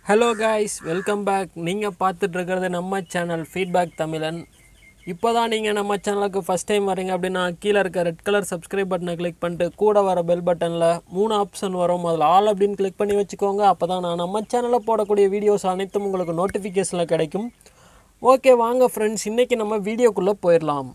hello guys welcome back நீங்கள் பார்த்துட்டு இருக்கிறது நம்ம சேனல் ஃபீட்பேக் தமிழன் இப்போ தான் நீங்கள் நம்ம சேனலுக்கு ஃபஸ்ட் டைம் வரீங்க அப்படின்னா கீழே இருக்க ரெட் கலர் சப்ஸ்கிரைப் பட்டனை கிளிக் பண்ணிட்டு கூட வர பெல் பட்டனில் மூணு ஆப்ஷன் வரும் அதில் ஆல் அப்படின்னு கிளிக் பண்ணி வச்சுக்கோங்க அப்போ தான் நான் நம்ம சேனலில் போடக்கூடிய வீடியோஸ் அனைத்தும் உங்களுக்கு நோட்டிஃபிகேஷனில் கிடைக்கும் ஓகே வாங்க ஃப்ரெண்ட்ஸ் இன்றைக்கி நம்ம வீடியோக்குள்ளே போயிடலாம்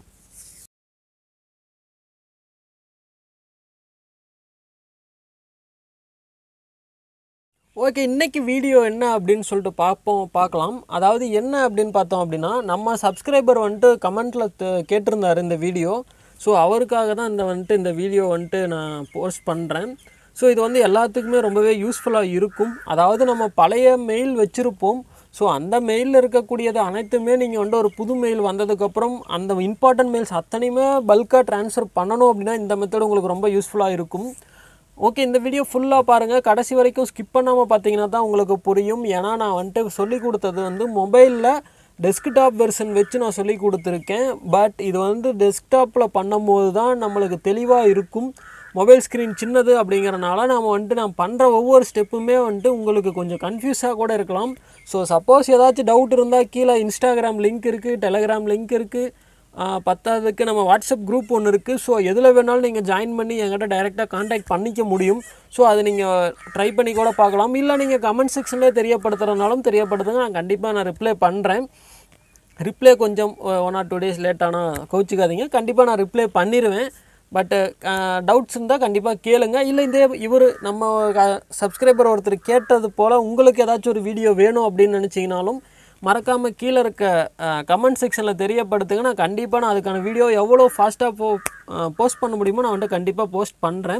ஓகே இன்னைக்கு வீடியோ என்ன அப்படின்னு சொல்லிட்டு பார்ப்போம் பார்க்கலாம் அதாவது என்ன அப்படின்னு பார்த்தோம் அப்படின்னா நம்ம சப்ஸ்கிரைபர் வந்துட்டு கமெண்ட்டில் கேட்டிருந்தார் இந்த வீடியோ ஸோ அவருக்காக தான் இந்த வந்துட்டு இந்த வீடியோ வந்துட்டு நான் போஸ்ட் பண்ணுறேன் ஸோ இது வந்து எல்லாத்துக்குமே ரொம்பவே யூஸ்ஃபுல்லாக இருக்கும் அதாவது நம்ம பழைய மெயில் வச்சுருப்போம் ஸோ அந்த மெயிலில் இருக்கக்கூடியது அனைத்துமே நீங்கள் வந்து ஒரு புது மெயில் வந்ததுக்கப்புறம் அந்த இம்பார்ட்டன்ட் மெயில்ஸ் அத்தனையுமே பல்காக ட்ரான்ஸ்ஃபர் பண்ணணும் அப்படின்னா இந்த மெத்தட் உங்களுக்கு ரொம்ப யூஸ்ஃபுல்லாக இருக்கும் ஓகே இந்த வீடியோ ஃபுல்லாக பாருங்கள் கடைசி வரைக்கும் ஸ்கிப் பண்ணாமல் பார்த்தீங்கன்னா தான் உங்களுக்கு புரியும் ஏன்னா நான் வந்துட்டு சொல்லி கொடுத்தது வந்து மொபைலில் டெஸ்க்டாப் வெர்ஷன் வச்சு நான் சொல்லி கொடுத்துருக்கேன் பட் இது வந்து டெஸ்க்டாப்பில் பண்ணும்போது தான் நம்மளுக்கு தெளிவாக இருக்கும் மொபைல் ஸ்க்ரீன் சின்னது அப்படிங்கிறனால நம்ம வந்துட்டு நான் பண்ணுற ஒவ்வொரு ஸ்டெப்புமே வந்துட்டு உங்களுக்கு கொஞ்சம் கன்ஃபியூஸாக கூட இருக்கலாம் ஸோ சப்போஸ் ஏதாச்சும் டவுட் இருந்தால் கீழே இன்ஸ்டாகிராம் லிங்க் இருக்குது டெலகிராம் லிங்க் இருக்குது ஆஹ் பத்தாவதுக்கு நம்ம வாட்ஸ்அப் குரூப் ஒன்று இருக்குது ஸோ எதில் வேணாலும் நீங்கள் ஜாயின் பண்ணி என்கிட்ட டைரெக்டாக காண்டாக்ட் பண்ணிக்க முடியும் ஸோ அதை நீங்கள் ட்ரை பண்ணி கூட பார்க்கலாம் இல்லை நீங்கள் கமெண்ட் செக்ஷன்லேயே தெரியப்படுத்துகிறனாலும் தெரியப்படுத்துங்க நான் கண்டிப்பாக நான் ரிப்ளை பண்ணுறேன் ரிப்ளை கொஞ்சம் one or two days late ஆனால் கோச்சிக்காதீங்க கண்டிப்பாக நான் ரிப்ளை பண்ணிடுவேன் பட்டு டவுட்ஸ் இருந்தால் கண்டிப்பாக கேளுங்க இல்லை இந்த இவர் நம்ம சப்ஸ்கிரைபர் ஒருத்தர் கேட்டது போல் உங்களுக்கு ஏதாச்சும் ஒரு வீடியோ வேணும் அப்படின்னு நினச்சிங்கனாலும் மறக்காமல் கீழே இருக்க கமெண்ட் செக்ஷனில் தெரியப்படுத்துங்க நான் கண்டிப்பாக நான் அதுக்கான வீடியோ எவ்வளோ ஃபாஸ்ட்டாக போ போஸ்ட் பண்ண முடியுமோ நான் வந்துட்டு கண்டிப்பாக போஸ்ட் பண்ணுறேன்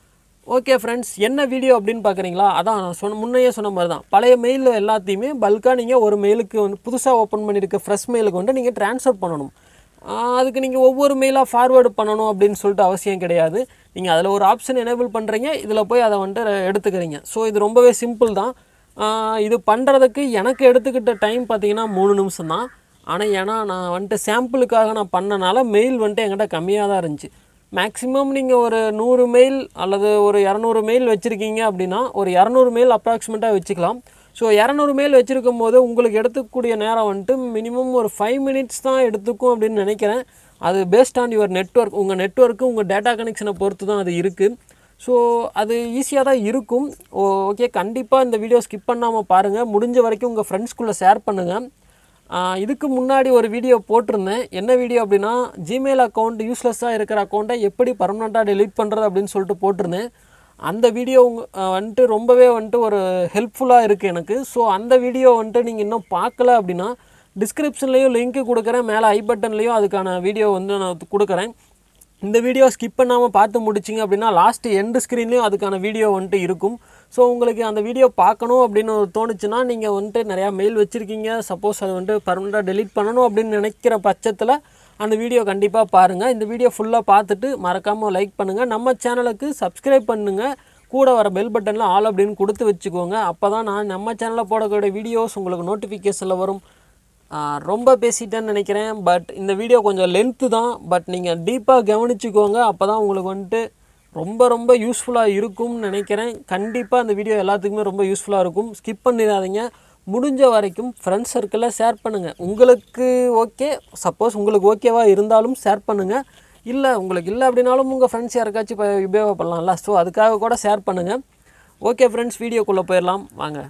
ஓகே ஃப்ரெண்ட்ஸ் என்ன வீடியோ அப்படின்னு பார்க்குறீங்களா அதான் நான் சொன்ன முன்னையே சொன்ன மாதிரி தான் பழைய மெயில் எல்லாத்தையுமே பல்காக நீங்கள் ஒரு மெயிலுக்கு வந்து புதுசாக ஓப்பன் பண்ணியிருக்க ஃப்ரெஷ் மெயிலுக்கு வந்து நீங்கள் ட்ரான்ஸ்ஃபர் பண்ணணும் ஆஹ் அதுக்கு நீங்கள் ஒவ்வொரு மெயிலாக ஃபார்வேர்டு பண்ணணும் அப்படின்னு சொல்லிட்டு அவசியம் கிடையாது நீங்கள் அதில் ஒரு ஆப்ஷன் எனேபிள் பண்ணுறீங்க இதில் போய் அதை வந்துட்டு எடுத்துக்கிறீங்க ஸோ இது ரொம்பவே சிம்பிள் தான் ஆஹ் இது பண்ணுறதுக்கு எனக்கு எடுத்துக்கிட்ட டைம் பார்த்தீங்கன்னா மூணு நிமிஷம் தான் ஆனால் ஏன்னா நான் வந்துட்டு சாம்பிளுக்காக நான் பண்ணனால மெயில் வந்துட்டு என்கிட்ட கம்மியாக தான் இருந்துச்சு மேக்ஸிமம் நீங்கள் ஒரு நூறு மெயில் அல்லது ஒரு இரநூறு மெயில் வச்சுருக்கீங்க அப்படின்னா ஒரு இரநூறு மெயில் அப்ராக்சிமேட்டாக வச்சுக்கலாம் ஸோ இரநூறு மெயில் வச்சுருக்கும் போது உங்களுக்கு எடுத்துக்கக்கூடிய நேரம் வந்துட்டு மினிமம் ஒரு ஃபைவ் மினிட்ஸ் தான் எடுத்துக்கும் அப்படின்னு நினைக்கிறேன் அது பேஸ்ட் ஆன் யுவர் நெட்ஒர்க் உங்கள் நெட்ஒர்க்கு உங்கள் டேட்டா கனெக்ஷனை பொறுத்து தான் அது இருக்குது ஸோ அது ஈஸியாக தான் இருக்கும் ஓகே கண்டிப்பாக இந்த வீடியோ ஸ்கிப் பண்ணாமல் பாருங்கள் முடிஞ்ச வரைக்கும் உங்கள் ஃப்ரெண்ட்ஸ்குள்ளே ஷேர் பண்ணுங்கள் ஆஹ் இதுக்கு முன்னாடி ஒரு வீடியோ போட்டிருந்தேன் என்ன வீடியோ அப்படின்னா ஜிமெயில் அக்கௌண்ட் யூஸ்லெஸ்ஸாக இருக்கிற அக்கௌண்ட்டை எப்படி பர்மனெண்ட்டாக டெலீட் பண்ணுறது அப்படின்னு சொல்லிட்டு போட்டிருந்தேன் அந்த வீடியோ உங்க ஆஹ் வந்துட்டு ரொம்பவே வந்துட்டு ஒரு ஹெல்ப்ஃபுல்லாக இருக்குது எனக்கு ஸோ அந்த வீடியோ வந்துட்டு நீங்கள் இன்னும் பார்க்கல அப்படின்னா டிஸ்கிரிப்ஷன்லேயும் லிங்க் கொடுக்குறேன் மேலே ஐ பட்டன்லேயும் அதுக்கான வீடியோ வந்து நான் கொடுக்குறேன் இந்த வீடியோ ஸ்கிப் பண்ணாமல் பார்த்து முடிச்சிங்க அப்படின்னா லாஸ்ட் எண்டு ஸ்க்ரீன்லேயும் அதுக்கான வீடியோ வந்துட்டு இருக்கும் ஸோ உங்களுக்கு அந்த வீடியோ பார்க்கணும் அப்படின்னு தோணுச்சுன்னா நீங்கள் வந்துட்டு நிறையா மெயில் வச்சுருக்கீங்க சப்போஸ் அது வந்துட்டு பர்மனெண்ட்டாக டெலீட் பண்ணணும் அப்படின்னு நினைக்கிற பட்சத்தில் அந்த வீடியோ கண்டிப்பாக பாருங்கள் இந்த வீடியோ ஃபுல்லாக பார்த்துட்டு மறக்காமல் லைக் பண்ணுங்கள் நம்ம சேனலுக்கு சப்ஸ்கிரைப் பண்ணுங்கள் கூட வர பெல் பட்டனில் ஆல் அப்படின்னு கொடுத்து வச்சுக்கோங்க அப்போ தான் நான் நம்ம சேனலில் போடக்கூடிய வீடியோஸ் உங்களுக்கு நோட்டிஃபிகேஷனில் வரும் ஆஹ் ரொம்ப பேசிட்டேன்னு நினைக்கிறேன் பட் இந்த வீடியோ கொஞ்சம் லென்த்து தான் பட் நீங்கள் டீப்பாக கவனிச்சுக்கோங்க அப்போ தான் உங்களுக்கு வந்துட்டு ரொம்ப ரொம்ப யூஸ்ஃபுல்லாக இருக்கும்னு நினைக்கிறேன் கண்டிப்பாக இந்த வீடியோ எல்லாத்துக்குமே ரொம்ப யூஸ்ஃபுல்லாக இருக்கும் ஸ்கிப் பண்ணிடாதீங்க முடிஞ்ச வரைக்கும் ஃப்ரெண்ட்ஸ் சர்க்கிளில் ஷேர் பண்ணுங்கள் உங்களுக்கு ஓகே சப்போஸ் உங்களுக்கு ஓகேவாக இருந்தாலும் ஷேர் பண்ணுங்கள் இல்லை உங்களுக்கு இல்லை அப்படின்னாலும் உங்கள் ஃப்ரெண்ட்ஸ் யாருக்காச்சும் இப்போ உபயோகப்படலாம்ல ஸோ அதுக்காக கூட ஷேர் பண்ணுங்கள் ஓகே ஃப்ரெண்ட்ஸ் வீடியோக்குள்ளே போயிடலாம் வாங்க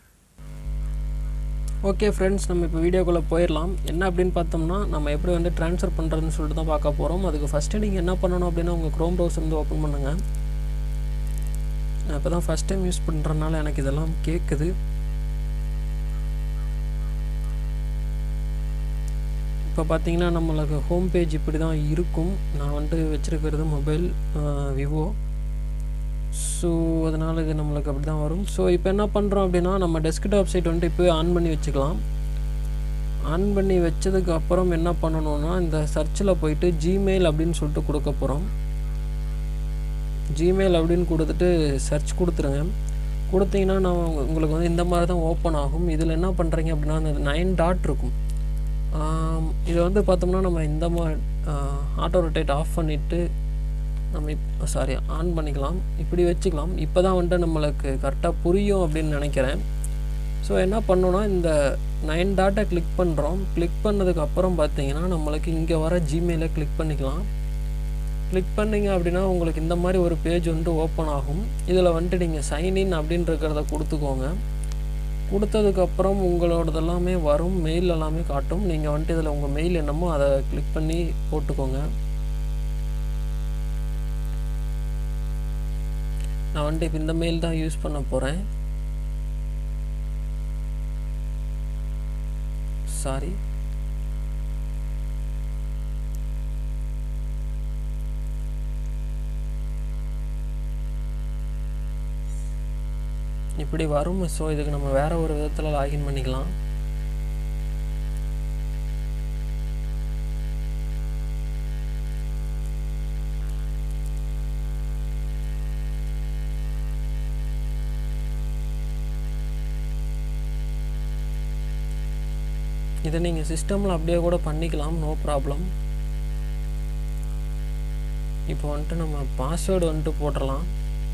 ஓகே ஃப்ரெண்ட்ஸ் நம்ம இப்போ வீடியோக்குள்ளே போயிடலாம் என்ன அப்படின்னு பார்த்தோம்னா நம்ம எப்படி வந்து ட்ரான்ஸ்ஃபர் பண்ணுறதுன்னு சொல்லிட்டு தான் பார்க்க போகிறோம் அதுக்கு ஃபஸ்ட்டு நீங்கள் என்ன பண்ணணும் அப்படின்னா உங்கள் க்ரோம் ப்ரௌசர் வந்து ஓப்பன் பண்ணுங்கள் நான் இப்போ தான் ஃபஸ்ட் டைம் யூஸ் பண்ணுறதுனால எனக்கு இதெல்லாம் கேட்குது இப்போ பார்த்தீங்கன்னா நம்மளுக்கு ஹோம் பேஜ் இப்படி தான் இருக்கும் நான் வந்துட்டு வச்சுருக்கிறது மொபைல் விவோ ஸோ அதனால் இது நம்மளுக்கு அப்படி தான் வரும் ஸோ இப்போ என்ன பண்ணுறோம் அப்படின்னா நம்ம டெஸ்க்டாப் சைட் வந்துட்டு இப்போ ஆன் பண்ணி வச்சுக்கலாம் ஆன் பண்ணி வச்சதுக்கு அப்புறம் என்ன பண்ணணும்னா இந்த சர்ச்சில் போயிட்டு ஜிமெயில் அப்படின்னு சொல்லிட்டு கொடுக்க போகிறோம் ஜிமெயில் அப்படின்னு கொடுத்துட்டு சர்ச் கொடுத்துருங்க கொடுத்தீங்கன்னா நான் உங்க- உங்களுக்கு வந்து இந்த மாதிரி தான் ஓப்பன் ஆகும் இதில் என்ன பண்ணுறீங்க அப்படின்னா அந்த நைன் டாட் இருக்கும் ஆம், இது வந்து பார்த்தோம்னா நம்ம இந்த மாதிரி ஆட்டோ ரொட்டேட் ஆஃப் பண்ணிவிட்டு நம்ம இப் சாரி ஆன் பண்ணிக்கலாம் இப்படி வச்சுக்கலாம் இப்போ தான் வந்துட்டு நம்மளுக்கு கரெக்டாக புரியும் அப்படின்னு நினைக்கிறேன் ஸோ என்ன பண்ணோன்னா இந்த நைன் டாட்டை கிளிக் பண்ணுறோம் கிளிக் பண்ணதுக்கப்புறம் பார்த்தீங்கன்னா நம்மளுக்கு இங்கே வர ஜிமெயிலை கிளிக் பண்ணிக்கலாம் கிளிக் பண்ணிங்க அப்படின்னா உங்களுக்கு இந்த மாதிரி ஒரு பேஜ் வந்துட்டு ஓப்பன் ஆகும் இதில் வந்துட்டு நீங்கள் சைன்இன் அப்படின்றக்கிறத கொடுத்துக்கோங்க கொடுத்ததுக்கப்புறம் உங்களோடது எல்லாமே வரும் மெயில் எல்லாமே காட்டும் நீங்கள் வந்துட்டு இதில் உங்கள் மெயில் என்னமோ அதை கிளிக் பண்ணி போட்டுக்கோங்க நான் வந்துட்டு இப்போ இந்த மெயில் தான் யூஸ் பண்ண போகிறேன் சாரி இப்படி வரும் ஸோ இதுக்கு நம்ம வேற ஒரு விதத்தில் லாகின் பண்ணிக்கலாம் இதை நீங்கள் சிஸ்டமில் அப்படியே கூட பண்ணிக்கலாம் நோ ப்ராப்ளம் இப்போ வந்துட்டு நம்ம பாஸ்வேர்டு வந்துட்டு போட்டுடலாம்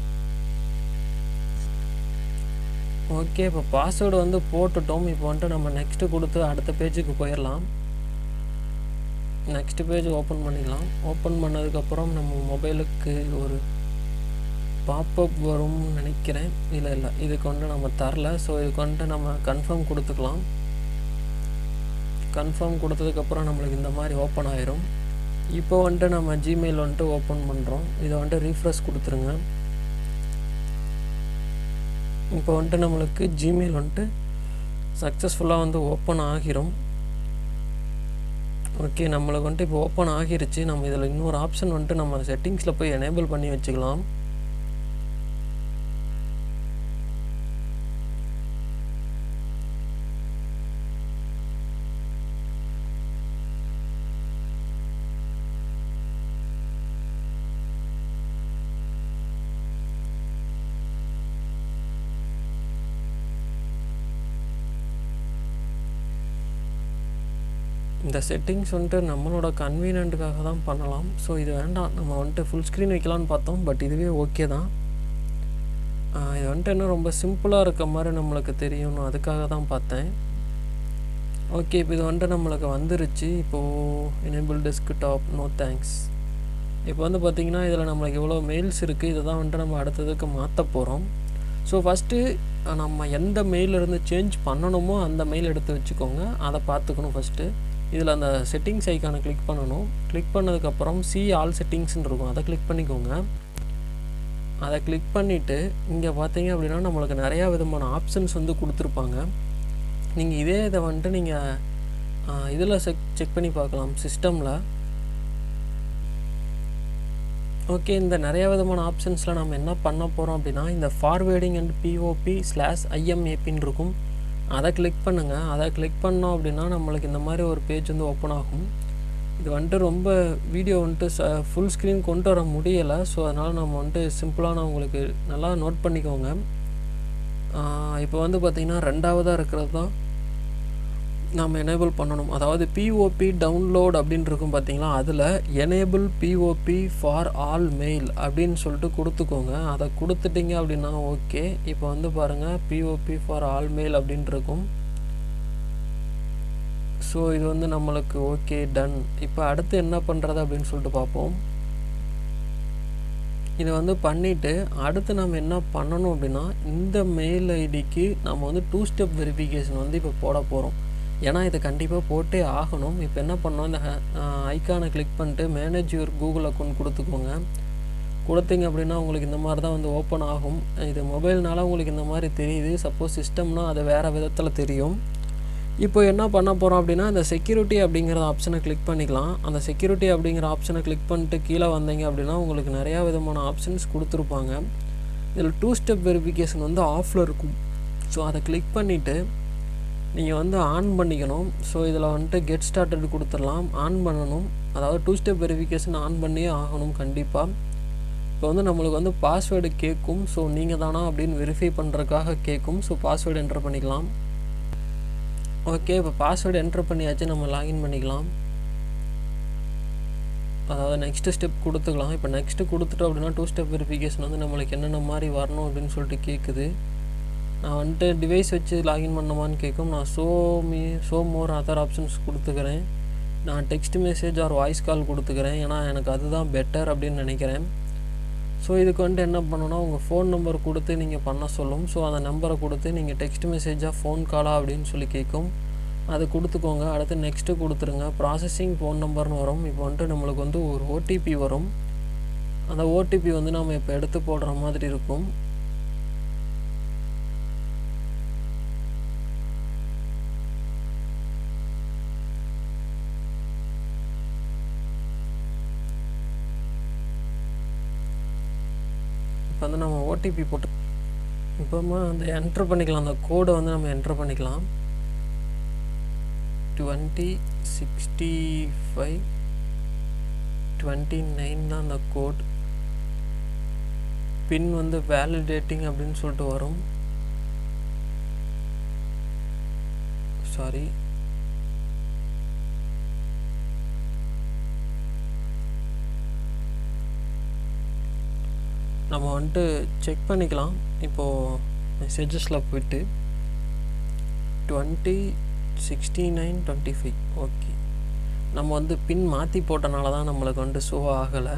ஓகே இப்போ பாஸ்வேர்டு வந்து போட்டுட்டோம் இப்போ வந்துட்டு நம்ம நெக்ஸ்ட்டு கொடுத்து அடுத்த பேஜுக்கு போயிடலாம் நெக்ஸ்ட் பேஜ் ஓப்பன் பண்ணிக்கலாம் ஓப்பன் பண்ணதுக்கப்புறம் நம்ம மொபைலுக்கு ஒரு பாப்பப் வரும்னு நினைக்கிறேன் இல்லை இல்லை இதுக்கு வந்துட்டு நம்ம தரல ஸோ இதுக்கு வந்துட்டு நம்ம கன்ஃபார்ம் கொடுத்துக்கலாம் கன்ஃபார்ம் கொடுத்ததுக்கப்புறம் நம்மளுக்கு இந்த மாதிரி ஓப்பன் ஆயிரும் இப்போ வந்துட்டு நம்ம ஜிமெயில் வந்துட்டு ஓப்பன் பண்ணுறோம் இதை வந்துட்டு ரீஃப்ரெஷ் கொடுத்துருங்க இப்போ வந்துட்டு நம்மளுக்கு ஜிமெயில் வந்துட்டு சக்ஸஸ்ஃபுல்லாக வந்து ஓப்பன் ஆகிரும் ஓகே நம்மளுக்கு வந்துட்டு இப்போ ஓப்பன் ஆகிருச்சு நம்ம இதில் இன்னொரு ஆப்ஷன் வந்துட்டு நம்ம செட்டிங்ஸில் போய் எனேபிள் பண்ணி வச்சுக்கலாம் இந்த செட்டிங்ஸ் வந்துட்டு நம்மளோட கன்வீனியன்ட்டுக்காக தான் பண்ணலாம் ஸோ இது வேண்டாம் நம்ம வந்துட்டு ஃபுல் ஸ்க்ரீன் வைக்கலான்னு பார்த்தோம் பட் இதுவே ஓகே தான் இது வந்துட்டு என்ன ரொம்ப சிம்பிளாக இருக்க மாதிரி நம்மளுக்கு தெரியணும் அதுக்காக தான் பார்த்தேன் ஓகே இப்போ இது வந்துட்டு நம்மளுக்கு வந்துருச்சு இப்போது எனேபிள் டெஸ்க்டாப் நோ தேங்க்ஸ் இப்போ வந்து பார்த்திங்கன்னா இதில் நம்மளுக்கு எவ்வளோ மெயில்ஸ் இருக்குது இதை தான் வந்துட்டு நம்ம அடுத்ததுக்கு மாற்ற போகிறோம் ஸோ ஃபஸ்ட்டு நம்ம எந்த மெயிலிருந்து சேஞ்ச் பண்ணணுமோ அந்த மெயில் எடுத்து வச்சுக்கோங்க அதை பார்த்துக்கணும் ஃபஸ்ட்டு இதில் அந்த செட்டிங்ஸ் ஐக்கானை கிளிக் பண்ணணும் கிளிக் பண்ணதுக்கப்புறம் சி ஆல் செட்டிங்ஸ்னு இருக்கும் அதை கிளிக் பண்ணிக்கோங்க அதை கிளிக் பண்ணிவிட்டு இங்கே பார்த்தீங்க அப்படின்னா நம்மளுக்கு நிறையா விதமான ஆப்ஷன்ஸ் வந்து கொடுத்துருப்பாங்க நீங்கள் இதே இதை வந்துட்டு நீங்கள் இதில் செக் செக் பண்ணி பார்க்கலாம் சிஸ்டமில் ஓகே இந்த நிறைய விதமான ஆப்ஷன்ஸில் நம்ம என்ன பண்ண போகிறோம் அப்படின்னா இந்த ஃபார்வேர்டிங் அண்ட் பிஓபி ஸ்லாஷ் ஐஎம்ஏபின்னு இருக்கும் அதை கிளிக் பண்ணுங்கள் அதை கிளிக் பண்ணோம் அப்படின்னா நம்மளுக்கு இந்த மாதிரி ஒரு பேஜ் வந்து ஓப்பன் ஆகும் இது வந்துட்டு ரொம்ப வீடியோ வந்துட்டு ச ஃபுல் ஸ்க்ரீன் கொண்டு வர முடியலை ஸோ அதனால் நம்ம வந்துட்டு சிம்பிளாக நான் உங்களுக்கு நல்லா நோட் பண்ணிக்கோங்க இப்போ வந்து பார்த்திங்கன்னா ரெண்டாவதாக இருக்கிறது தான் நாம் எனேபிள் பண்ணணும் அதாவது பிஓபி டவுன்லோட் அப்படின்னு இருக்கும் பார்த்தீங்களா அதில் enable POP for all mail அப்படின்னு சொல்லிட்டு கொடுத்துக்கோங்க அதை கொடுத்துட்டிங்க அப்படின்னா ஓகே இப்போ வந்து பாருங்கள் பிஓபி ஃபார் ஆல் மெயில் அப்படின்ட்டு இருக்கும் ஸோ இது வந்து நம்மளுக்கு ஓகே டன் இப்போ அடுத்து என்ன பண்ணுறது அப்படின்னு சொல்லிட்டு பார்ப்போம் இதை வந்து பண்ணிவிட்டு அடுத்து நம்ம என்ன பண்ணணும் அப்படின்னா இந்த மெயில் ஐடிக்கு நம்ம வந்து டூ ஸ்டெப் வெரிஃபிகேஷன் வந்து இப்போ போட போகிறோம் ஏன்னா இதை கண்டிப்பாக போட்டே ஆகணும் இப்போ என்ன பண்ணோம் இந்த ஐக்கானை கிளிக் பண்ணிட்டு மேனேஜ் யுவர் கூகுள் அக்கௌண்ட் கொடுத்துக்கோங்க கொடுத்தீங்க அப்படின்னா உங்களுக்கு இந்த மாதிரி தான் வந்து ஓப்பன் ஆகும் இது மொபைல்னால உங்களுக்கு இந்த மாதிரி தெரியுது சப்போஸ் சிஸ்டம்னா அது வேறு விதத்தில் தெரியும் இப்போ என்ன பண்ண போகிறோம் அப்படின்னா இந்த செக்யூரிட்டி அப்படிங்கிற ஆப்ஷனை கிளிக் பண்ணிக்கலாம் அந்த செக்யூரிட்டி அப்படிங்கிற ஆப்ஷனை கிளிக் பண்ணிட்டு கீழே வந்தீங்க அப்படின்னா உங்களுக்கு நிறையா விதமான ஆப்ஷன்ஸ் கொடுத்துருப்பாங்க இதில் டூ ஸ்டெப் வெரிஃபிகேஷன் வந்து ஆஃபில் இருக்கும் ஸோ அதை கிளிக் பண்ணிவிட்டு நீங்கள் வந்து ஆன் பண்ணிக்கணும் ஸோ இதில் வந்துட்டு கெட் ஸ்டார்டட் கொடுத்துடலாம் ஆன் பண்ணணும் அதாவது டூ ஸ்டெப் வெரிஃபிகேஷன் ஆன் பண்ணியே ஆகணும் கண்டிப்பாக இப்போ வந்து நம்மளுக்கு வந்து பாஸ்வேர்டு கேட்கும் ஸோ நீங்கள் தானா அப்படின்னு வெரிஃபை பண்ணுறதுக்காக கேட்கும் ஸோ பாஸ்வேர்டு என்டர் பண்ணிக்கலாம் ஓகே இப்போ பாஸ்வேர்டு என்டர் பண்ணியாச்சு நம்ம லாகின் பண்ணிக்கலாம் அதாவது நெக்ஸ்ட்டு ஸ்டெப் கொடுத்துக்கலாம் இப்போ நெக்ஸ்ட்டு கொடுத்துட்டோம் அப்படின்னா டூ ஸ்டெப் வெரிஃபிகேஷன் வந்து நம்மளுக்கு என்னென்ன மாதிரி வரணும் அப்படின்னு சொல்லிட்டு கேட்குது நான் வந்துட்டு டிவைஸ் வச்சு லாகின் பண்ணமான்னு கேட்கும் நான் show me show more other options கொடுத்துக்கிறேன் நான் text message or voice call கொடுத்துக்கிறேன் ஏன்னா எனக்கு அதுதான் பெட்டர் அப்படின்னு நினைக்கிறேன் ஸோ இதுக்கு வந்துட்டு என்ன பண்ணணும்னா உங்கள் ஃபோன் நம்பர் கொடுத்து நீங்கள் பண்ண சொல்லும் ஸோ அந்த நம்பரை கொடுத்து நீங்கள் டெக்ஸ்ட் மெசேஜாக ஃபோன் காலா அப்படின்னு சொல்லி கேட்கும் அது கொடுத்துக்கோங்க அடுத்து நெக்ஸ்ட்டு கொடுத்துருங்க ப்ராசஸிங் ஃபோன் நம்பர்னு வரும் இப்போ வந்துட்டு நம்மளுக்கு வந்து ஒரு ஓடிபி வரும் அந்த ஓடிபி வந்து நம்ம இப்போ எடுத்து போடுற மாதிரி இருக்கும் இப்போ வந்து நம்ம ஓடிபி போட்டு இப்போமா அந்த என்ட்ரு பண்ணிக்கலாம் அந்த கோடை வந்து நம்ம என்ட்ரு பண்ணிக்கலாம் twenty sixty five twenty nine தான் அந்த கோட் பின் வந்து வேலிடேட்டிங் அப்படின்னு சொல்லிட்டு வரும் சாரி நம்ம வந்துட்டு செக் பண்ணிக்கலாம் இப்போது மெசேஜஸில் போயிட்டு twenty sixty nine twenty five okay நம்ம வந்து பின் மாற்றி போட்டனால தான் நம்மளுக்கு வந்துட்டு ஷோ ஆகலை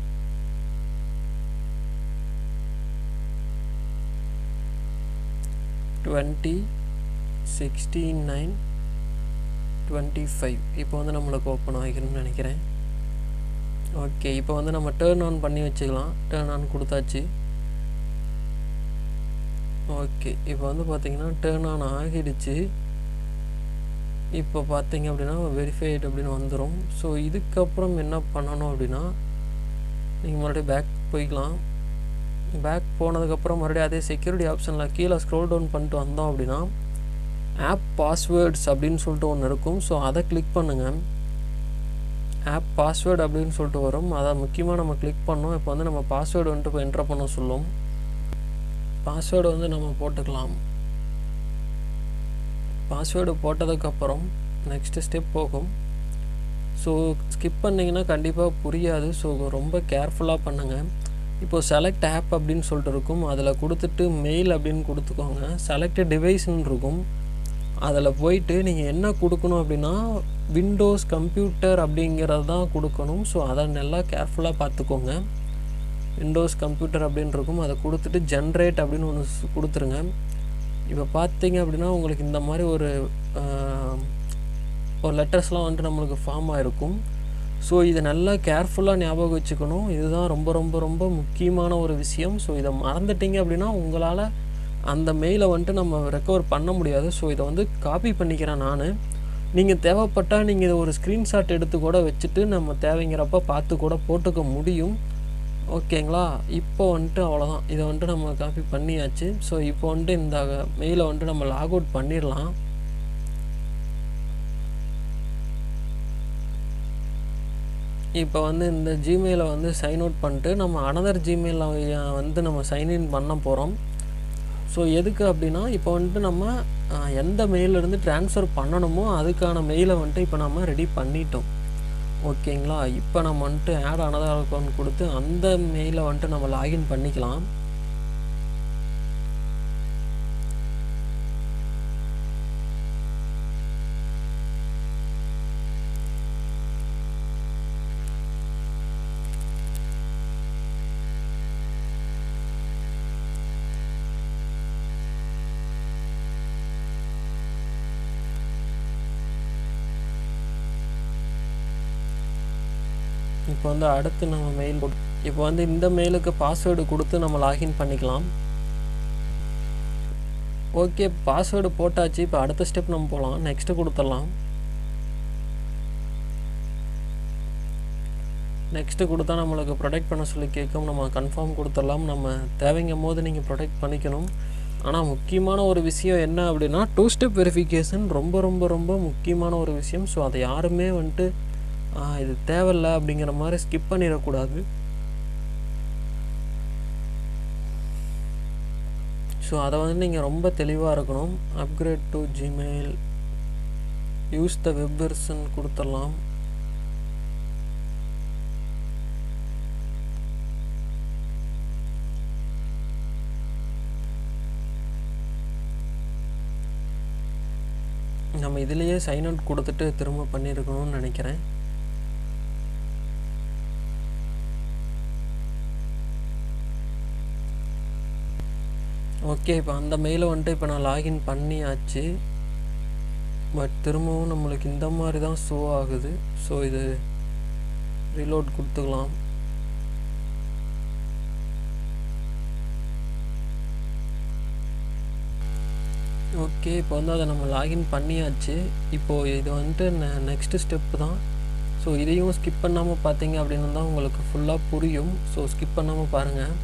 twenty sixty nine twenty five இப்போ வந்து நம்மளுக்கு ஓப்பன் ஆகிரும்னு நினைக்கிறேன் ஓகே இப்போ வந்து நம்ம டேர்ன் ஆன் பண்ணி வச்சுக்கலாம் டேர்ன் ஆன் கொடுத்தாச்சு ஓகே இப்போ வந்து பார்த்திங்கன்னா டேர்ன் ஆன் ஆகிடுச்சு இப்போ பார்த்தீங்க அப்படின்னா வெரிஃபைடு அப்படின்னு வந்துடும் ஸோ இதுக்கப்புறம் என்ன பண்ணணும் அப்படின்னா நீங்கள் மறுபடியும் பேக் போய்க்கலாம் பேக் போனதுக்கப்புறம் மறுபடியும் அதே செக்யூரிட்டி ஆப்ஷனில் கீழே ஸ்க்ரோல் டவுன் பண்ணிட்டு வந்தோம் அப்படின்னா ஆப் பாஸ்வேர்ட்ஸ் அப்படின்னு சொல்லிட்டு ஒன்று இருக்கும் ஸோ அதை கிளிக் பண்ணுங்கள் ஆப் பாஸ்வேர்டு அப்படின்னு சொல்லிட்டு வரும் அதை முக்கியமாக நம்ம கிளிக் பண்ணோம் இப்போ வந்து நம்ம பாஸ்வேர்டு வந்துட்டு இப்போ என்ட்ரு பண்ண சொல்லும் பாஸ்வேர்டு வந்து நம்ம போட்டுக்கலாம் பாஸ்வேர்டு போட்டதுக்கப்புறம் நெக்ஸ்ட்டு ஸ்டெப் போகும் ஸோ ஸ்கிப் பண்ணிங்கன்னா கண்டிப்பாக புரியாது ஸோ ரொம்ப கேர்ஃபுல்லாக பண்ணுங்கள் இப்போது செலக்ட் ஆப் அப்படின்னு சொல்லிட்டு இருக்கும் அதில் கொடுத்துட்டு மெயில் அப்படின்னு கொடுத்துக்கோங்க செலக்ட் டிவைஸ்ன்னு இருக்கும் அதில் போயிட்டு நீங்கள் என்ன கொடுக்கணும் அப்படின்னா விண்டோஸ் கம்ப்யூட்டர் அப்படிங்கிறது தான் கொடுக்கணும் ஸோ அதை நல்லா கேர்ஃபுல்லாக பார்த்துக்கோங்க விண்டோஸ் கம்ப்யூட்டர் அப்படின்னு இருக்கும் அதை கொடுத்துட்டு ஜென்ரேட் அப்படின்னு ஒன்று கொடுத்துருங்க இப்போ பார்த்தீங்க அப்படின்னா உங்களுக்கு இந்த மாதிரி ஒரு ஒரு லெட்டர்ஸ்லாம் வந்துட்டு நம்மளுக்கு ஃபார்ம் ஆகிருக்கும் ஸோ இதை நல்லா கேர்ஃபுல்லாக ஞாபகம் வச்சுக்கணும் இதுதான் ரொம்ப ரொம்ப ரொம்ப முக்கியமான ஒரு விஷயம் ஸோ இதை மறந்துட்டீங்க அப்படின்னா உங்களால் அந்த மெயிலை வந்துட்டு நம்ம ரெக்கவர் பண்ண முடியாது ஸோ இதை வந்து காப்பி பண்ணிக்கிறேன் நான் நீங்கள் தேவைப்பட்டால் நீங்கள் இதை ஒரு ஸ்க்ரீன்ஷாட் எடுத்து கூட வச்சுட்டு நம்ம தேவைங்கிறப்ப பார்த்து கூட போட்டுக்க முடியும் ஓகேங்களா இப்போ வந்துட்டு அவ்வளோதான் இதை வந்துட்டு நம்ம காப்பி பண்ணியாச்சு ஸோ இப்போ வந்துட்டு இந்த மெயிலை வந்துட்டு நம்ம லாக் அவுட் பண்ணிடலாம் இப்போ வந்து இந்த ஜிமெயிலை வந்து சைன் அவுட் பண்ணிட்டு நம்ம அனதர் ஜிமெயிலில் வந்து நம்ம சைன்இன் பண்ண போகிறோம் ஸோ எதுக்கு அப்படின்னா இப்போ வந்துட்டு நம்ம எந்த மெயிலிருந்து ட்ரான்ஸ்ஃபர் பண்ணணுமோ அதுக்கான மெயிலை வந்துட்டு இப்போ நம்ம ரெடி பண்ணிட்டோம் ஓகேங்களா இப்போ நம்ம வந்துட்டு ஆட் அனதர் அக்கௌண்ட் கொடுத்து அந்த மெயிலை வந்துட்டு நம்ம லாகின் பண்ணிக்கலாம் இப்போ வந்து அடுத்து நம்ம மெயில் கொடு இப்போ வந்து இந்த மெயிலுக்கு பாஸ்வேர்டு கொடுத்து நம்ம லாகின் பண்ணிக்கலாம் ஓகே பாஸ்வேர்டு போட்டாச்சு இப்போ அடுத்த ஸ்டெப் நம்ம போகலாம் நெக்ஸ்ட்டு கொடுத்துடலாம் நெக்ஸ்ட்டு கொடுத்தா நம்மளுக்கு ப்ரொடெக்ட் பண்ண சொல்லி கேட்கும் நம்ம கன்ஃபார்ம் கொடுத்துடலாம் நம்ம தேவைங்கும் போது நீங்கள் ப்ரொடெக்ட் பண்ணிக்கணும் ஆனால் முக்கியமான ஒரு விஷயம் என்ன அப்படின்னா டூ ஸ்டெப் வெரிஃபிகேஷன் ரொம்ப ரொம்ப ரொம்ப முக்கியமான ஒரு விஷயம் ஸோ அதை யாருமே வந்துட்டு இது தேவையில்ல அப்படிங்கிற மாதிரி ஸ்கிப் பண்ணிடக்கூடாது ஸோ அதை வந்து நீங்கள் ரொம்ப தெளிவாக இருக்கணும் upgrade to Gmail use the web version கொடுத்துடலாம் நம்ம இதுலேயே சைன் அவுட் கொடுத்துட்டு திரும்ப பண்ணியிருக்கணும்னு நினைக்கிறேன் ஓகே இப்போ அந்த மெயிலை வந்துட்டு இப்போ நான் லாகின் பண்ணியாச்சு பட் திரும்பவும் நம்மளுக்கு இந்த மாதிரி தான் ஷோ ஆகுது ஸோ இது ரீலோட் கொடுத்துக்கலாம் ஓகே இப்போ வந்து அதை நம்ம லாகின் பண்ணியாச்சு இப்போது இது வந்துட்டு நெக்ஸ்ட்டு ஸ்டெப்பு தான் ஸோ இதையும் ஸ்கிப் பண்ணாமல் பார்த்தீங்க அப்படின்னு தான் உங்களுக்கு ஃபுல்லாக புரியும் ஸோ ஸ்கிப் பண்ணாமல் பாருங்கள்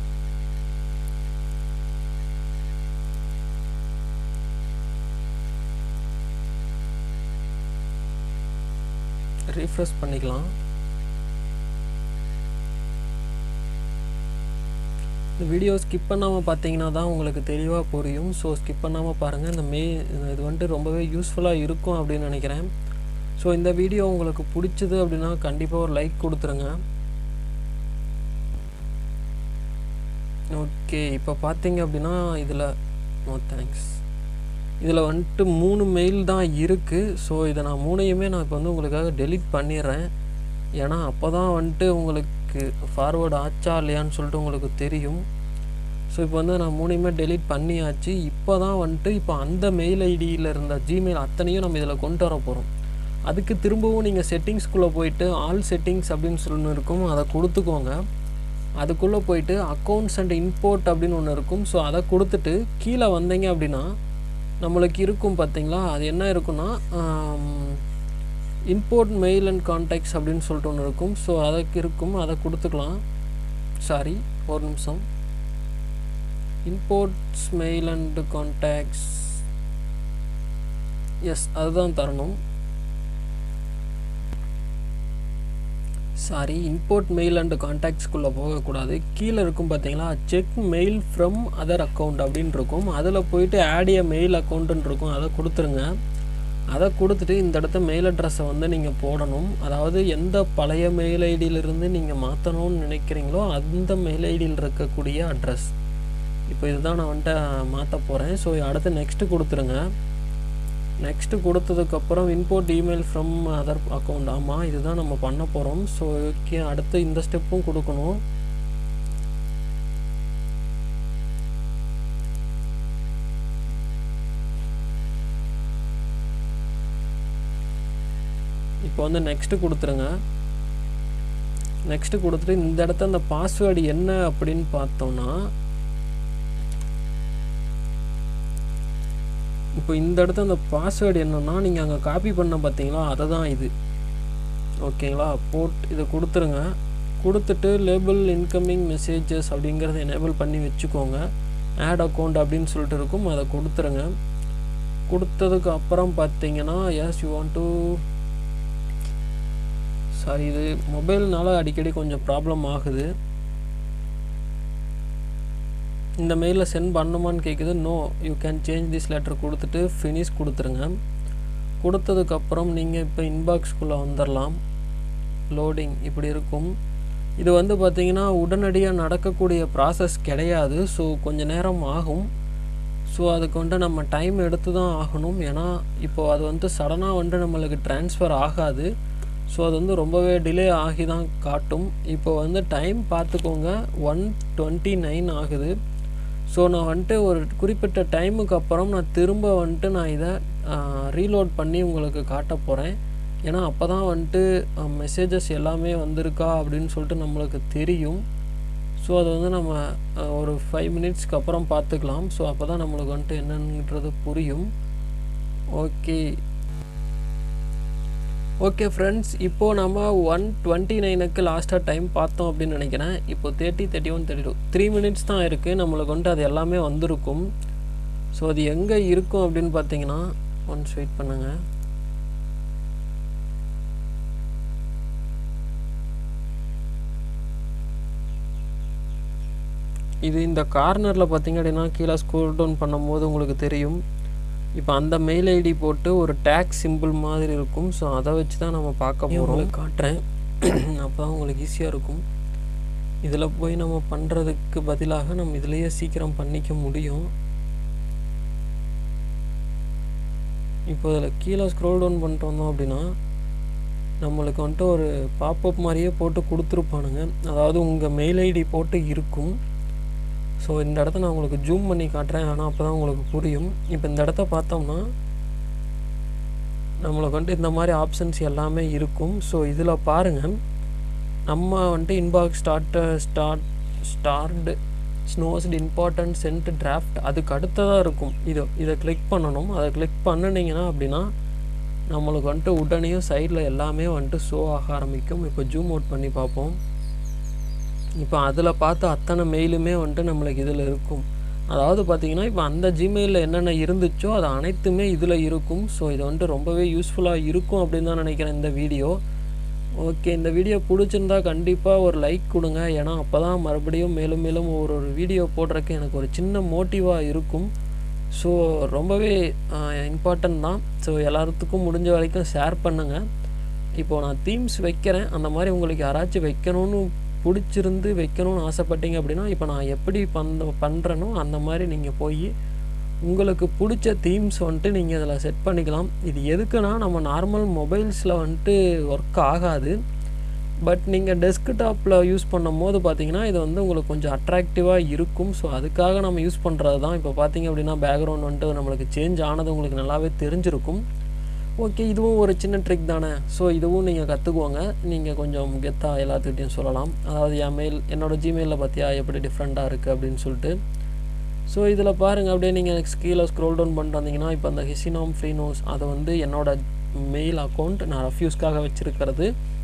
ரீஃப்ரெஷ் பண்ணிக்கலாம் இந்த வீடியோ ஸ்கிப் பண்ணாமல் பார்த்தீங்கன்னா தான் உங்களுக்கு தெளிவாக புரியும் ஸோ ஸ்கிப் பண்ணாமல் பாருங்கள் இந்த மே இது வந்துட்டு ரொம்பவே யூஸ்ஃபுல்லாக இருக்கும் அப்படின்னு நினைக்கிறேன் ஸோ இந்த வீடியோ உங்களுக்கு பிடிச்சது அப்படின்னா கண்டிப்பாக ஒரு லைக் கொடுத்துருங்க ஓகே இப்போ பார்த்தீங்க அப்படின்னா இதில் நோ தேங்க்ஸ் இதில் வந்துட்டு மூணு மெயில் தான் இருக்குது ஸோ இதை நான் மூணையுமே நான் இப்போ வந்து உங்களுக்காக டெலிட் பண்ணிடுறேன் ஏன்னா அப்போ தான் வந்துட்டு உங்களுக்கு ஃபார்வேர்டு ஆச்சா இல்லையான்னு சொல்லிட்டு உங்களுக்கு தெரியும் ஸோ இப்போ வந்து நான் மூணையுமே டெலிட் பண்ணியாச்சு இப்போ தான் வந்துட்டு இப்போ அந்த மெயில் ஐடியில் இருந்த ஜிமெயில் அத்தனையும் நம்ம இதில் கொண்டு வர போகிறோம் அதுக்கு திரும்பவும் நீங்கள் செட்டிங்ஸ்குள்ளே போயிட்டு ஆல் செட்டிங்ஸ் அப்படின்னு சொல்லி இருக்கும் அதை கொடுத்துக்கோங்க அதுக்குள்ளே போயிட்டு அக்கௌண்ட்ஸ் அண்ட் இம்போர்ட் அப்படின்னு ஒன்று இருக்கும் ஸோ அதை கொடுத்துட்டு கீழே வந்தீங்க அப்படின்னா நம்மளுக்கு இருக்கும் பார்த்தீங்களா அது என்ன இருக்குன்னா இம்போர்ட் மெயில் அண்ட் கான்டாக்ட்ஸ் அப்படின்னு சொல்லிட்டு ஒன்று இருக்கும் ஸோ அதுக்கு இருக்கும் அதை கொடுத்துக்கலாம் சாரி ஒரு நிமிஷம் imports mail and contacts yes அதுதான் தரணும் சாரி இம்போர்ட் மெயில் அண்ட் கான்டாக்ட்ஸ்குள்ளே போகக்கூடாது கீழே இருக்கும் பார்த்தீங்களா check mail from other account அப்படின்னு இருக்கும் அதில் போயிட்டு ஆடிய மெயில் அக்கௌண்ட்டுன்னு இருக்கும் அதை கொடுத்துருங்க அதை கொடுத்துட்டு இந்த இடத்த மெயில் அட்ரஸை வந்து நீங்கள் போடணும் அதாவது எந்த பழைய மெயில் ஐடியிலிருந்து நீங்கள் மாற்றணும்னு நினைக்கிறீங்களோ அந்த மெயில் ஐடியில் இருக்கக்கூடிய அட்ரஸ் இப்போ இதுதான் நான் வந்துட்டு மாற்ற போகிறேன் ஸோ அடுத்து நெக்ஸ்ட்டு கொடுத்துருங்க நெக்ஸ்ட்டு கொடுத்ததுக்கப்புறம் import email from other account ஆமாம் இதுதான் நம்ம பண்ண போகிறோம் ஸோ ஓகே அடுத்து இந்த ஸ்டெப்பும் கொடுக்கணும் இப்போ வந்து நெக்ஸ்ட்டு கொடுத்துருங்க நெக்ஸ்ட்டு கொடுத்துட்டு இந்த இடத்த அந்த பாஸ்வேர்டு என்ன அப்படின்னு பார்த்தோம்னா இப்போ இந்த இடத்த அந்த பாஸ்வேர்டு என்னன்னா நீங்கள் அங்கே காப்பி பண்ண பார்த்தீங்களா அதை தான் இது ஓகேங்களா போட் இதை கொடுத்துருங்க கொடுத்துட்டு லேபிள் இன்கமிங் மெசேஜஸ் அப்படிங்கிறத எனேபிள் பண்ணி வச்சுக்கோங்க ஆட் அக்கௌண்ட் அப்படின்னு சொல்லிட்டு இருக்கும் அதை கொடுத்துருங்க கொடுத்ததுக்கு அப்புறம் பார்த்தீங்கன்னா yes you want to sorry இது மொபைல்னால அடிக்கடி கொஞ்சம் ப்ராப்ளம் ஆகுது இந்த மெயிலில் சென்ட் பண்ணுமான்னு கேட்குது no you can change this letter கொடுத்துட்டு ஃபினிஷ் கொடுத்துருங்க கொடுத்ததுக்கப்புறம் நீங்கள் இப்போ இன்பாக்ஸ்குள்ளே வந்துடலாம் லோடிங் இப்படி இருக்கும் இது வந்து பார்த்திங்கன்னா உடனடியாக நடக்கக்கூடிய ப்ராசஸ் கிடையாது ஸோ கொஞ்சம் நேரம் ஆகும் ஸோ அதுக்கு வந்துட்டு நம்ம டைம் எடுத்து தான் ஆகணும் ஏன்னா இப்போது அது வந்து சடனாக வந்துட்டு நம்மளுக்கு ட்ரான்ஸ்ஃபர் ஆகாது ஸோ அது வந்து ரொம்பவே டிலே ஆகி தான் காட்டும் இப்போ வந்து டைம் பார்த்துக்கோங்க ஒன் டுவெண்ட்டி நைன் ஆகுது ஸோ நான் வந்துட்டு ஒரு குறிப்பிட்ட டைமுக்கு அப்புறம் நான் திரும்ப வந்துட்டு நான் இதை ரீலோட் பண்ணி உங்களுக்கு காட்ட போகிறேன் ஏன்னா அப்போ தான் வந்துட்டு மெசேஜஸ் எல்லாமே வந்திருக்கா அப்படின்னு சொல்லிட்டு நம்மளுக்கு தெரியும் ஸோ அது வந்து நம்ம ஒரு ஃபைவ் மினிட்ஸ்க்கு அப்புறம் பார்த்துக்கலாம் ஸோ அப்போ தான் நம்மளுக்கு வந்துட்டு என்னன்றது புரியும் ஓகே ஓகே ஃப்ரெண்ட்ஸ் இப்போது நம்ம ஒன் டுவெண்ட்டி நைனுக்கு லாஸ்ட்டாக டைம் பார்த்தோம் அப்படின்னு நினைக்கிறேன் இப்போ thirty thirty one thirty two three minutes தான் இருக்குது நம்மளுக்கு வந்துட்டு அது எல்லாமே வந்திருக்கும் ஸோ அது எங்கே இருக்கும் அப்படின்னு பார்த்தீங்கன்னா ஒன்ஸ் வெயிட் பண்ணுங்கள் இது இந்த கார்னரில் பார்த்தீங்க அப்படின்னா கீழே ஸ்க்ரோல் டவுன் பண்ணும்போது உங்களுக்கு தெரியும் இப்போ அந்த மெயில் ஐடி போட்டு ஒரு டேக் சிம்பிள் மாதிரி இருக்கும் ஸோ அதை வச்சு தான் நம்ம பார்க்க போகிறோம் காட்டுறேன் அப்போ தான் உங்களுக்கு ஈஸியாக இருக்கும் இதில் போய் நம்ம பண்ணுறதுக்கு பதிலாக நம்ம இதிலேயே சீக்கிரம் பண்ணிக்க முடியும் இப்போ இதில் கீழே ஸ்க்ரோல் டவுன் பண்ணிட்டு வந்தோம் அப்படின்னா நம்மளுக்கு வந்துட்டு ஒரு பாப்பப் மாதிரியே போட்டு கொடுத்துருப்பானுங்க அதாவது உங்கள் மெயில் ஐடி போட்டு இருக்கும் ஸோ இந்த இடத்த நான் உங்களுக்கு ஜூம் பண்ணி காட்டுறேன் ஆனால் அப்போ தான் உங்களுக்கு புரியும் இப்போ இந்த இடத்த பார்த்தோம்னா நம்மளுக்கு வந்துட்டு இந்த மாதிரி ஆப்ஷன்ஸ் எல்லாமே இருக்கும் ஸோ இதில் பாருங்கள் நம்ம வந்துட்டு inbox start start starred snoozed important sent draft அதுக்கு அடுத்ததாக இருக்கும் இதை இதை கிளிக் பண்ணணும் அதை கிளிக் பண்ணினீங்கன்னா அப்படின்னா நம்மளுக்கு வந்துட்டு உடனேயும் சைடில் எல்லாமே வந்துட்டு ஷோ ஆக ஆரம்பிக்கும் இப்போ ஜூம் அவுட் பண்ணி பார்ப்போம் இப்போ அதில் பார்த்த அத்தனை மெயிலுமே வந்துட்டு நம்மளுக்கு இதில் இருக்கும் அதாவது பார்த்தீங்கன்னா இப்போ அந்த ஜிமெயிலில் என்னென்ன இருந்துச்சோ அது அனைத்துமே இதில் இருக்கும் ஸோ இது வந்துட்டு ரொம்பவே யூஸ்ஃபுல்லாக இருக்கும் அப்படின்னு தான் நினைக்கிறேன் இந்த வீடியோ ஓகே இந்த வீடியோ பிடிச்சிருந்தா கண்டிப்பாக ஒரு லைக் கொடுங்க ஏன்னா அப்போ தான் மறுபடியும் மேலும் மேலும் ஒரு ஒரு வீடியோ போடுறதுக்கு எனக்கு ஒரு சின்ன மோட்டிவாக இருக்கும் ஸோ ரொம்பவே இம்பார்ட்டன்ட் தான் ஸோ எல்லாத்துக்கும் முடிஞ்ச வரைக்கும் ஷேர் பண்ணுங்கள் இப்போது நான் தீம்ஸ் வைக்கிறேன் அந்த மாதிரி உங்களுக்கு யாராச்சும் வைக்கணும்னு பிடிச்சிருந்து வைக்கணும்னு ஆசைப்பட்டீங்க அப்படின்னா இப்போ நான் எப்படி பண்ண பண்ணுறேனோ அந்த மாதிரி நீங்கள் போய் உங்களுக்கு பிடிச்ச தீம்ஸ் வந்துட்டு நீங்கள் இதில் செட் பண்ணிக்கலாம் இது எதுக்குன்னா நம்ம நார்மல் மொபைல்ஸில் வந்துட்டு ஒர்க் ஆகாது பட் நீங்கள் டெஸ்க்டாப்பில் யூஸ் பண்ணும் போது பார்த்தீங்கன்னா இது வந்து உங்களுக்கு கொஞ்சம் அட்ராக்டிவாக இருக்கும் ஸோ அதுக்காக நம்ம யூஸ் பண்ணுறது தான் இப்போ பார்த்தீங்க அப்படின்னா பேக்ரவுண்ட் வந்துட்டு நம்மளுக்கு சேஞ்ச் ஆனது உங்களுக்கு நல்லாவே தெரிஞ்சிருக்கும் ஓகே இதுவும் ஒரு சின்ன ட்ரிக் தானே ஸோ இதுவும் நீங்கள் கற்றுக்குவாங்க நீங்கள் கொஞ்சம் கெத்தாக எல்லாத்துக்கிட்டையும் சொல்லலாம் அதாவது என் மெயில் என்னோடய ஜிமெயிலில் பார்த்தியா எப்படி டிஃப்ரெண்ட்டாக இருக்குது அப்படின்னு சொல்லிட்டு ஸோ இதில் பாருங்கள் அப்படியே நீங்கள் கீழே ஸ்க்ரோல் டவுன் பண்ணிட்டு வந்தீங்கன்னா இப்போ அந்த ஹிசினாம் ஃப்ரீனோஸ் அதை வந்து என்னோடய மெயில் அக்கௌண்ட் நான் ரெஃப்யூஸ்க்காக வச்சுருக்கிறது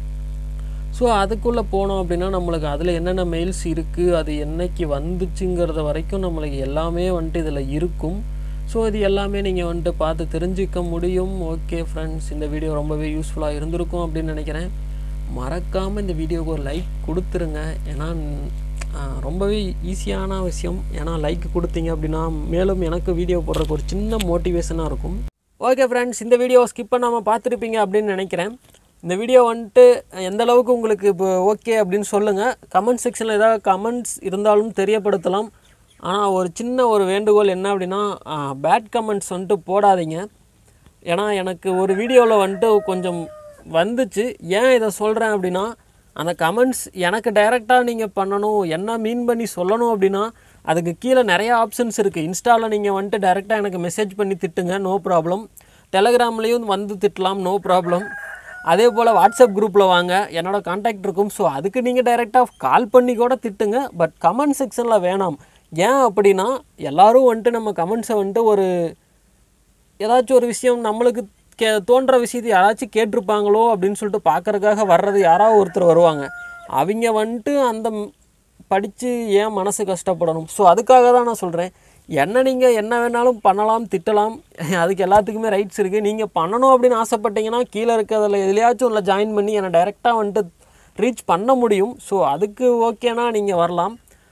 ஸோ அதுக்குள்ளே போனோம் அப்படின்னா நம்மளுக்கு அதில் என்னென்ன மெயில்ஸ் இருக்குது அது என்னைக்கு வந்துச்சுங்கிறத வரைக்கும் நம்மளுக்கு எல்லாமே வந்துட்டு இதில் இருக்கும் ஸோ இது எல்லாமே நீங்கள் வந்துட்டு பார்த்து தெரிஞ்சுக்க முடியும் ஓகே ஃப்ரெண்ட்ஸ் இந்த வீடியோ ரொம்பவே யூஸ்ஃபுல்லாக இருந்திருக்கும் அப்படின்னு நினைக்கிறேன் மறக்காமல் இந்த வீடியோவுக்கு ஒரு லைக் கொடுத்துருங்க ஏன்னா ரொம்பவே ஈஸியான விஷயம் ஏன்னா லைக் கொடுத்தீங்க அப்படின்னா மேலும் எனக்கு வீடியோ போடுறதுக்கு ஒரு சின்ன மோட்டிவேஷனாக இருக்கும் ஓகே ஃப்ரெண்ட்ஸ் இந்த வீடியோவை ஸ்கிப் பண்ணாமல் பார்த்துருப்பீங்க அப்படின்னு நினைக்கிறேன் இந்த வீடியோ வந்துட்டு எந்த அளவுக்கு உங்களுக்கு இப்போ ஓகே அப்படின்னு சொல்லுங்கள் கமெண்ட் செக்ஷனில் ஏதாவது கமெண்ட்ஸ் இருந்தாலும் தெரியப்படுத்தலாம் ஆனால் ஒரு சின்ன ஒரு வேண்டுகோள் என்ன அப்படின்னா பேட் கமெண்ட்ஸ் வந்துட்டு போடாதீங்க ஏன்னா எனக்கு ஒரு வீடியோவில் வந்துட்டு கொஞ்சம் வந்துச்சு ஏன் இதை சொல்கிறேன் அப்படின்னா அந்த கமெண்ட்ஸ் எனக்கு டைரெக்டாக நீங்கள் பண்ணணும் என்ன மீன் பண்ணி சொல்லணும் அப்படின்னா அதுக்கு கீழே நிறைய ஆப்ஷன்ஸ் இருக்குது இன்ஸ்டாவில் நீங்கள் வந்துட்டு டைரெக்டாக எனக்கு மெசேஜ் பண்ணி திட்டுங்க நோ ப்ராப்ளம் டெலகிராம்லேயும் வந்து திட்டலாம் நோ ப்ராப்ளம் அதே போல் வாட்ஸ்அப் குரூப்பில் வாங்க என்னோட காண்டாக்ட் இருக்கும் ஸோ அதுக்கு நீங்கள் டைரெக்டாக கால் பண்ணி கூட திட்டுங்க பட் கமெண்ட் செக்ஷனில் வேணாம் ஏன் அப்படின்னா எல்லோரும் வந்துட்டு நம்ம கமெண்ட்ஸை வந்துட்டு ஒரு ஏதாச்சும் ஒரு விஷயம் நம்மளுக்கு கே தோன்ற விஷயத்தை யாராச்சும் கேட்டிருப்பாங்களோ அப்படின்னு சொல்லிட்டு பார்க்குறதுக்காக வர்றது யாராவது ஒருத்தர் வருவாங்க அவங்க வந்துட்டு அந்த படித்து ஏன் மனசு கஷ்டப்படணும் ஸோ அதுக்காக தான் நான் சொல்கிறேன் என்ன நீங்கள் என்ன வேணாலும் பண்ணலாம் திட்டலாம் அதுக்கு எல்லாத்துக்குமே ரைட்ஸ் இருக்குது நீங்கள் பண்ணணும் அப்படின்னு ஆசைப்பட்டீங்கன்னா கீழே இருக்கிறதுல எதுலையாச்சும் ஒன்றில் ஜாயின் பண்ணி என்னை டைரெக்டாக வந்துட்டு ரீச் பண்ண முடியும் ஸோ அதுக்கு ஓகேனா நீங்கள் வரலாம்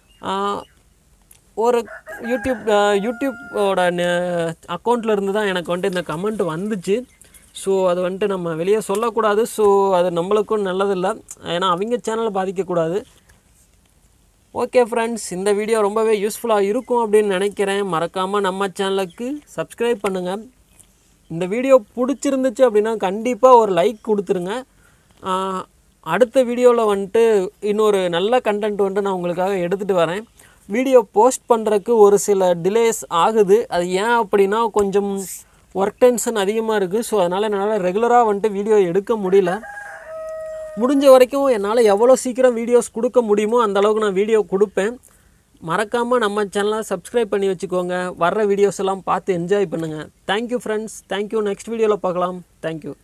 ஒரு யூடியூப் யூடியூப்போட அக்கௌண்ட்டில் இருந்து தான் எனக்கு வந்துட்டு இந்த கமெண்ட் வந்துச்சு ஸோ அது வந்துட்டு நம்ம வெளியே சொல்லக்கூடாது ஸோ அது நம்மளுக்கும் நல்லதில்லை ஏன்னா அவங்க சேனலை பாதிக்கக்கூடாது ஓகே ஃப்ரெண்ட்ஸ் இந்த வீடியோ ரொம்பவே யூஸ்ஃபுல்லாக இருக்கும் அப்படின்னு நினைக்கிறேன் மறக்காமல் நம்ம சேனலுக்கு சப்ஸ்கிரைப் பண்ணுங்கள் இந்த வீடியோ பிடிச்சிருந்துச்சு அப்படின்னா கண்டிப்பாக ஒரு லைக் கொடுத்துருங்க அடுத்த வீடியோவில் வந்துட்டு இன்னொரு நல்ல கண்டென்ட் வந்துட்டு நான் உங்களுக்காக எடுத்துகிட்டு வரேன் வீடியோ போஸ்ட் பண்ணுறதுக்கு ஒரு சில டிலேஸ் ஆகுது அது ஏன் அப்படின்னா கொஞ்சம் ஒர்க் டென்ஷன் அதிகமாக இருக்குது ஸோ அதனால் என்னால் ரெகுலராக வந்துட்டு வீடியோ எடுக்க முடியல முடிஞ்ச வரைக்கும் என்னால் எவ்வளோ சீக்கிரம் வீடியோஸ் கொடுக்க முடியுமோ அந்த அளவுக்கு நான் வீடியோ கொடுப்பேன் மறக்காமல் நம்ம சேனலை சப்ஸ்கிரைப் பண்ணி வச்சுக்கோங்க வர்ற வீடியோஸ் எல்லாம் பார்த்து என்ஜாய் பண்ணுங்கள் தேங்க்யூ ஃப்ரெண்ட்ஸ் தேங்க்யூ நெக்ஸ்ட் வீடியோவில் பார்க்கலாம் தேங்க்யூ